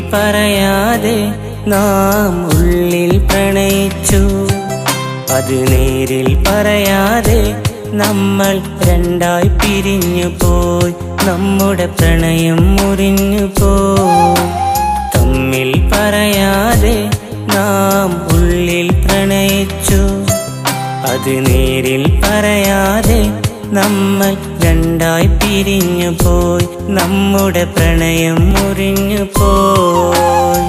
പറയാതെ നാം ഉള്ളിൽ പ്രണയിച്ചു അത് നേരിൽ പറയാതെ നമ്മൾ രണ്ടായി പിരിഞ്ഞു പോയി നമ്മുടെ പ്രണയം മുറിഞ്ഞു പോയി തമ്മിൽ പറയാതെ നാം ഉള്ളിൽ പ്രണയിച്ചു അത് നേരിൽ പറയാതെ നമ്മൾ രണ്ടായി പിരിഞ്ഞു പോയി നമ്മുടെ പ്രണയം മുറിഞ്ഞു പോയി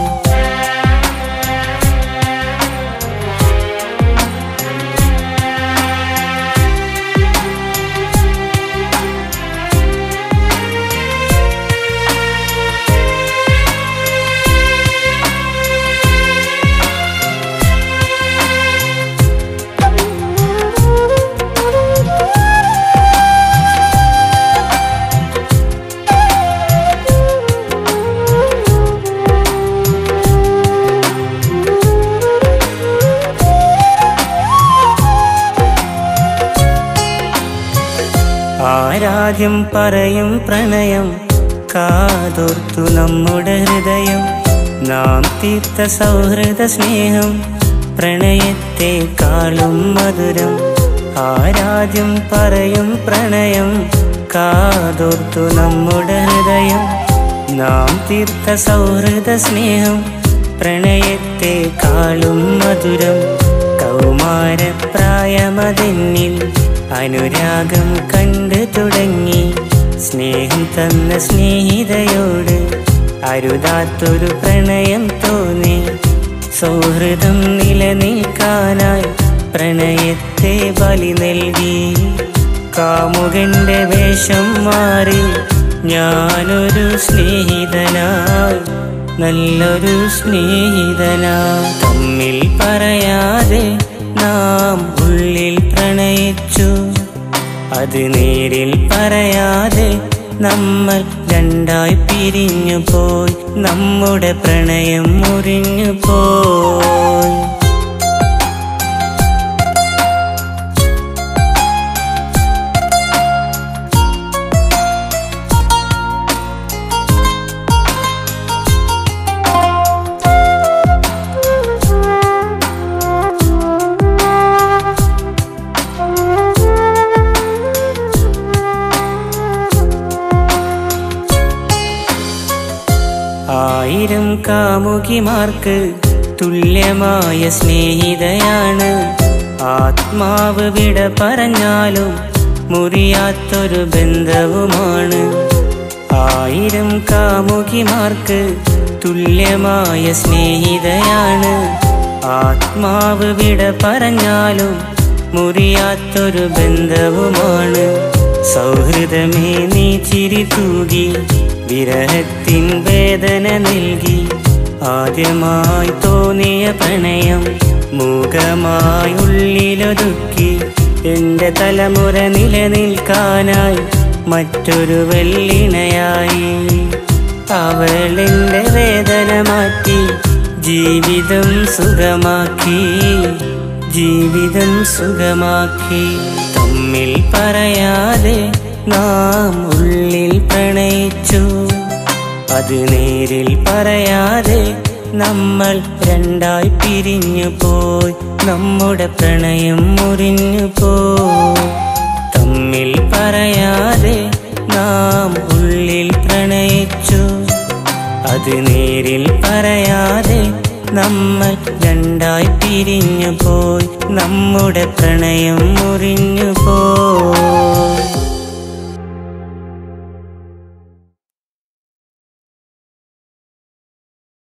ആരാദ്യം പറയും പ്രണയം കാതോർത്തു നമ്മുടെ ഹൃദയം നാം തീർത്ത സൗഹൃദ സ്നേഹം പ്രണയത്തെക്കാളും മധുരം ആരാദ്യം പറയും പ്രണയം കാതോർത്തു നമ്മുടെ ഹൃദയം നാം തീർത്ത സൗഹൃദ സ്നേഹം പ്രണയത്തെക്കാളും മധുരം കൗമാരപ്രായമതെന്നിൽ അനുരാഗം കണ്ടു തുടങ്ങി സ്നേഹം തന്ന സ്നേഹിതയോട് അരുതാത്തൊരു പ്രണയം തോന്നി സൗഹൃദം നിലനിൽക്കാനായി പ്രണയത്തെ ബലി നൽകി കാമുകന്റെ വേഷം മാറി ഞാനൊരു സ്നേഹിതനായി നല്ലൊരു സ്നേഹിതനായി തമ്മിൽ പറയാതെ നാം ഉള്ളിൽ പ്രണയിച്ചു അത് നേരിൽ പറയാതെ നമ്മൾ രണ്ടായി പിരിഞ്ഞു പോയി നമ്മുടെ പ്രണയം മുറിഞ്ഞു പോയി ആയിരം കാമുകിമാർക്ക് തുല്യമായ സ്നേഹിതയാണ് ആത്മാവ് വിട പറഞ്ഞാലും മുറിയാത്തൊരു ബന്ധവുമാണ് ആയിരം കാമുകിമാർക്ക് തുല്യമായ സ്നേഹിതയാണ് ആത്മാവ് വിട പറഞ്ഞാലും മുറിയാത്തൊരു ബന്ധവുമാണ് സൗഹൃദമേ നീ ചിരി തൂകി വിരഹത്തിൻ വേദന നൽകി ആദ്യമായി തോന്നിയ പ്രണയം മൂകമായി ഉള്ളിലൊതുക്കി എന്റെ തലമുറ നിലനിൽക്കാനായി മറ്റൊരു വെള്ളിണയായി അവളെന്റെ വേദന മാറ്റി ജീവിതം സുഖമാക്കി ജീവിതം സുഖമാക്കി തമ്മിൽ പറയാതെ നാം ഉള്ളിൽ പ്രണയിച്ചു അത് നേരിൽ പറയാതെ നമ്മൾ രണ്ടായി പിരിഞ്ഞു പോയി നമ്മുടെ പ്രണയം മുറിഞ്ഞു പോയി തമ്മിൽ പറയാതെ നാം ഉള്ളിൽ പ്രണയിച്ചു അത് നേരിൽ പറയാതെ നമ്മൾ രണ്ടായി പിരിഞ്ഞു പോയി നമ്മുടെ പ്രണയം മുറിഞ്ഞു പോയി